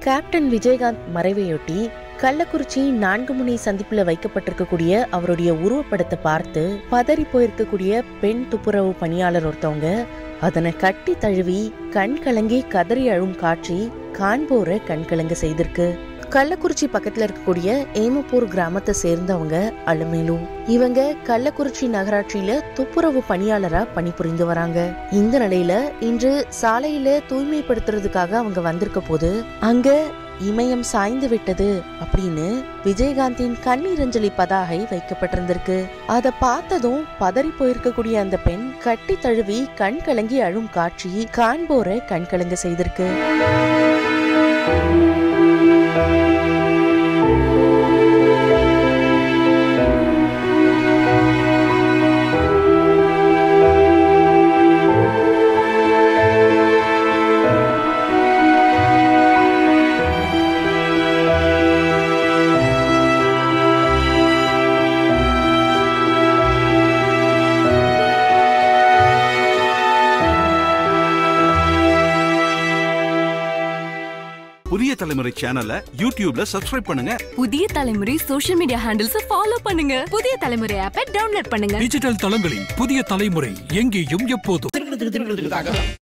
captain Vijayakanth மறைவையொட்டி Kallakurichi நான்கு முனை சந்திப்புல வைக்கப்பட்டிருக்கக்கூடிய அவருடைய உருவப்படத்தை பார்த்து பதறி போயிருக்கக்கூடிய பெண் துப்புரவு பணியாளர் ஒருத்தவங்க அதனை கட்டி தழுவி கண் கலங்கி கதறி அழும் காட்சி காண்போரை கண் கலங்க செய்திருக்கு கள்ளக்குறிச்சி பக்கத்துல இருக்கக்கூடிய ஏமப்பூர் கிராமத்தை சேர்ந்தவங்க அலுமேலு இவங்க கள்ளக்குறிச்சி நகராட்சியில துப்புரவு பணியாளரா பணிபுரிந்து வராங்க இந்த நிலையில இன்று சாலையில தூய்மைப்படுத்துறதுக்காக அவங்க வந்திருக்க போது அங்க இமயம் சாய்ந்து விட்டது அப்படின்னு விஜயகாந்தின் கண்ணீரஞ்சலி பதாகை வைக்கப்பட்டிருந்திருக்கு அத பார்த்ததும் பதறி போயிருக்கக்கூடிய அந்த பெண் கட்டி தழுவி கண் கலங்கி அழும் காட்சி காண்போரை கண் கலங்க செய்திருக்கு புதிய தலைமுறை சேனலை யூடியூப்ல சப்ஸ்கிரைப் பண்ணுங்க புதிய தலைமுறை சோஷியல் மீடியா ஹேண்டில்ஸ் ஃபாலோ பண்ணுங்க புதிய தலைமுறை ஆப்பை டவுன்லோட் பண்ணுங்க டிஜிட்டல் தளங்களில் புதிய தலைமுறை எங்கேயும் எப்போதும்